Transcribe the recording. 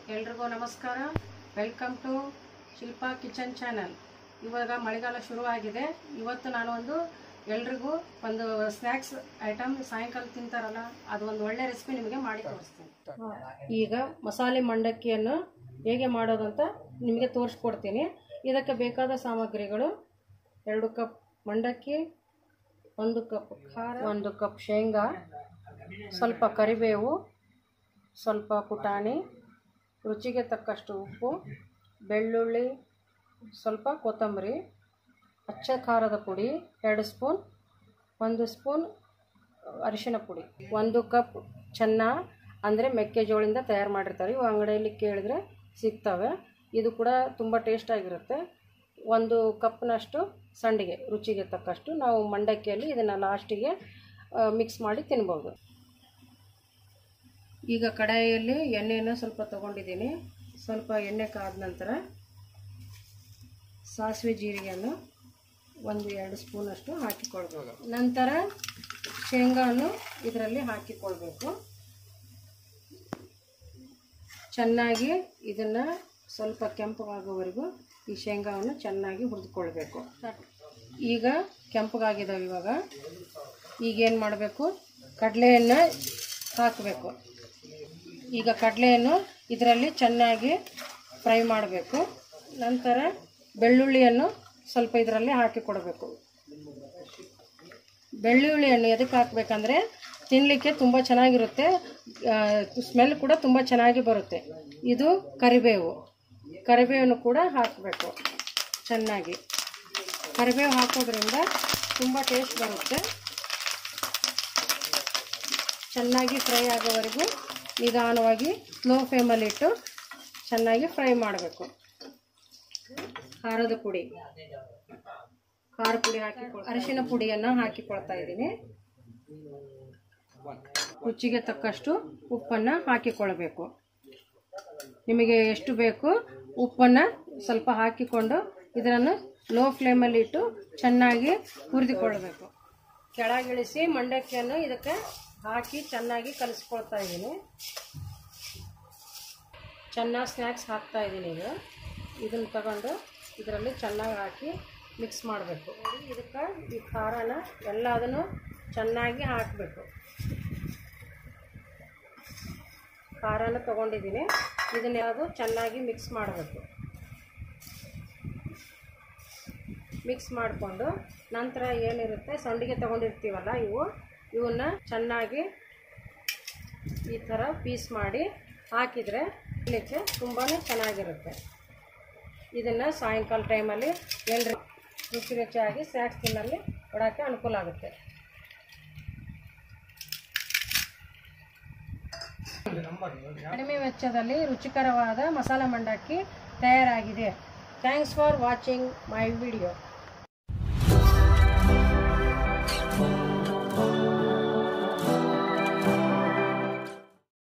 ಎಲ್ರಿಗೂ ನಮಸ್ಕಾರ welcome to Shilpa kitchen channel ಇವಾಗ ಮಳೆಗಾಲ ಶುರುವಾಗಿದೆ ಇವತ್ತು ನಾನು ಒಂದು ಎಲ್ರಿಗೂ ಒಂದು ಸ್ನ್ಯಾಕ್ಸ್ ಐಟಮ್ ಸಾಯಂಕಾಲ ತಿಂತಾರಲ್ಲ ಅದು ಒಂದು ಒಳ್ಳೆ ರೆಸಿಪಿ ನಿಮಗೆ ಮಾಡಿ ತೋರಿಸ್ತೀನಿ ಈಗ ಮಸಾಲೆ ಮಂಡಕ್ಕಿಯನ್ನು ಹೇಗೆ ಮಾಡೋದು ಅಂತ ನಿಮಗೆ ತೋರಿಸ್ಕೊಡ್ತೀನಿ ಇದಕ್ಕೆ ಬೇಕಾದ ಸಾಮಗ್ರಿಗಳು ಎರಡು ಕಪ್ ಮಂಡಕ್ಕಿ ಒಂದು ಕಪ್ ಖಾರ ಒಂದು ಕಪ್ ಶೇಂಗಾ ಸ್ವಲ್ಪ ಕರಿಬೇವು ಸ್ವಲ್ಪ ಪುಟಾಣಿ ರುಚಿಗೆ ತಕ್ಕಷ್ಟು ಉಪ್ಪು ಬೆಳ್ಳುಳ್ಳಿ ಸ್ವಲ್ಪ ಕೊತ್ತಂಬರಿ ಅಚ್ಚ ಖಾರದ ಪುಡಿ ಎರಡು ಸ್ಪೂನ್ ಒಂದು ಸ್ಪೂನ್ ಅರಿಶಿನ ಪುಡಿ ಒಂದು ಕಪ್ ಚೆನ್ನ ಅಂದರೆ ಮೆಕ್ಕೆಜೋಳದಿಂದ ತಯಾರು ಮಾಡಿರ್ತಾರೆ ಇವು ಅಂಗಡಿಯಲ್ಲಿ ಕೇಳಿದ್ರೆ ಸಿಗ್ತವೆ ಇದು ಕೂಡ ತುಂಬ ಟೇಸ್ಟಾಗಿರುತ್ತೆ ಒಂದು ಕಪ್ನಷ್ಟು ಸಂಡಿಗೆ ರುಚಿಗೆ ತಕ್ಕಷ್ಟು ನಾವು ಮಂಡಕ್ಕಿಯಲ್ಲಿ ಇದನ್ನು ಲಾಸ್ಟಿಗೆ ಮಿಕ್ಸ್ ಮಾಡಿ ತಿನ್ಬೋದು ಈಗ ಕಡಾಯಿಯಲ್ಲಿ ಎಣ್ಣೆಯನ್ನು ಸ್ವಲ್ಪ ತೊಗೊಂಡಿದ್ದೀನಿ ಸ್ವಲ್ಪ ಎಣ್ಣೆ ಕಾದ ನಂತರ ಸಾಸಿವೆ ಜೀರಿಗೆಯನ್ನು ಒಂದು ಎರಡು ಸ್ಪೂನಷ್ಟು ಹಾಕಿಕೊಳ್ಬೇಕು ನಂತರ ಶೇಂಗಾವನ್ನು ಇದರಲ್ಲಿ ಹಾಕಿಕೊಳ್ಬೇಕು ಚೆನ್ನಾಗಿ ಇದನ್ನು ಸ್ವಲ್ಪ ಕೆಂಪಗಾಗೋವರೆಗೂ ಈ ಶೇಂಗಾವನ್ನು ಚೆನ್ನಾಗಿ ಹುರಿದುಕೊಳ್ಬೇಕು ಈಗ ಕೆಂಪಗಾಗಿದ್ದಾವೆ ಇವಾಗ ಈಗೇನು ಮಾಡಬೇಕು ಕಡಲೆಯನ್ನು ಹಾಕಬೇಕು ಈಗ ಕಡಲೆಯನ್ನು ಇದರಲ್ಲಿ ಚೆನ್ನಾಗಿ ಫ್ರೈ ಮಾಡಬೇಕು ನಂತರ ಬೆಳ್ಳುಳ್ಳಿಯನ್ನು ಸ್ವಲ್ಪ ಇದರಲ್ಲಿ ಹಾಕಿ ಕೊಡಬೇಕು ಬೆಳ್ಳುಳ್ಳಿಯನ್ನು ಎದಕ್ಕೆ ಹಾಕಬೇಕಂದ್ರೆ ತಿನ್ನಲಿಕ್ಕೆ ತುಂಬ ಚೆನ್ನಾಗಿರುತ್ತೆ ಸ್ಮೆಲ್ ಕೂಡ ತುಂಬ ಚೆನ್ನಾಗಿ ಬರುತ್ತೆ ಇದು ಕರಿಬೇವು ಕರಿಬೇವನ್ನು ಕೂಡ ಹಾಕಬೇಕು ಚೆನ್ನಾಗಿ ಕರಿಬೇವು ಹಾಕೋದ್ರಿಂದ ತುಂಬ ಟೇಸ್ಟ್ ಬರುತ್ತೆ ಚೆನ್ನಾಗಿ ಫ್ರೈ ಆಗೋವರೆಗೂ ನಿಧಾನವಾಗಿ ಸ್ಲೋ ಫ್ಲೇಮಲ್ಲಿಟ್ಟು ಚೆನ್ನಾಗಿ ಫ್ರೈ ಮಾಡಬೇಕು ಖಾರದ ಪುಡಿ ಖಾರ ಪುಡಿ ಹಾಕಿ ಅರಿಶಿನ ಪುಡಿಯನ್ನು ಹಾಕಿಕೊಳ್ತಾ ಇದ್ದೀನಿ ರುಚಿಗೆ ತಕ್ಕಷ್ಟು ಉಪ್ಪನ್ನು ಹಾಕಿಕೊಳ್ಬೇಕು ನಿಮಗೆ ಎಷ್ಟು ಬೇಕು ಉಪ್ಪನ್ನು ಸ್ವಲ್ಪ ಹಾಕಿಕೊಂಡು ಇದನ್ನು ಲೋ ಫ್ಲೇಮಲ್ಲಿ ಇಟ್ಟು ಚೆನ್ನಾಗಿ ಹುರಿದುಕೊಳ್ಬೇಕು ಕೆಳಗಿಳಿಸಿ ಮಂಡಕ್ಕಿಯನ್ನು ಇದಕ್ಕೆ ಹಾಕಿ ಚೆನ್ನಾಗಿ ಕಲಿಸ್ಕೊಳ್ತಾ ಇದ್ದೀನಿ ಚೆನ್ನಾಗಿ ಸ್ನ್ಯಾಕ್ಸ್ ಹಾಕ್ತಾ ಇದ್ದೀನಿ ಈಗ ಇದನ್ನು ತಗೊಂಡು ಇದರಲ್ಲಿ ಚೆನ್ನಾಗಿ ಹಾಕಿ ಮಿಕ್ಸ್ ಮಾಡಬೇಕು ಇದಕ್ಕೆ ಈ ಖಾರನ ಎಲ್ಲದನ್ನು ಚೆನ್ನಾಗಿ ಹಾಕಬೇಕು ಖಾರನ ತೊಗೊಂಡಿದ್ದೀನಿ ಇದನ್ನೆಲ್ಲದು ಚೆನ್ನಾಗಿ ಮಿಕ್ಸ್ ಮಾಡಬೇಕು ಮಿಕ್ಸ್ ಮಾಡಿಕೊಂಡು ನಂತರ ಏನಿರುತ್ತೆ ಸಂಡಿಗೆ ತೊಗೊಂಡಿರ್ತೀವಲ್ಲ ಇವು ಇವನ್ನ ಚೆನ್ನಾಗಿ ಈ ಥರ ಪೀಸ್ ಮಾಡಿ ಹಾಕಿದರೆ ತಿನ್ನಲಿಕ್ಕೆ ತುಂಬಾ ಚೆನ್ನಾಗಿರುತ್ತೆ ಇದನ್ನು ಸಾಯಂಕಾಲ ಟೈಮಲ್ಲಿ ಎಲ್ಲರೂ ರುಚಿ ರುಚಿಯಾಗಿ ಸ್ನ್ಯಾಕ್ಸ್ ತಿನ್ನಲ್ಲಿ ಕೊಡೋಕ್ಕೆ ಅನುಕೂಲ ಆಗುತ್ತೆ ಕಡಿಮೆ ವೆಚ್ಚದಲ್ಲಿ ರುಚಿಕರವಾದ ಮಸಾಲ ಮಂಡಕ್ಕಿ ತಯಾರಾಗಿದೆ thanks for watching my video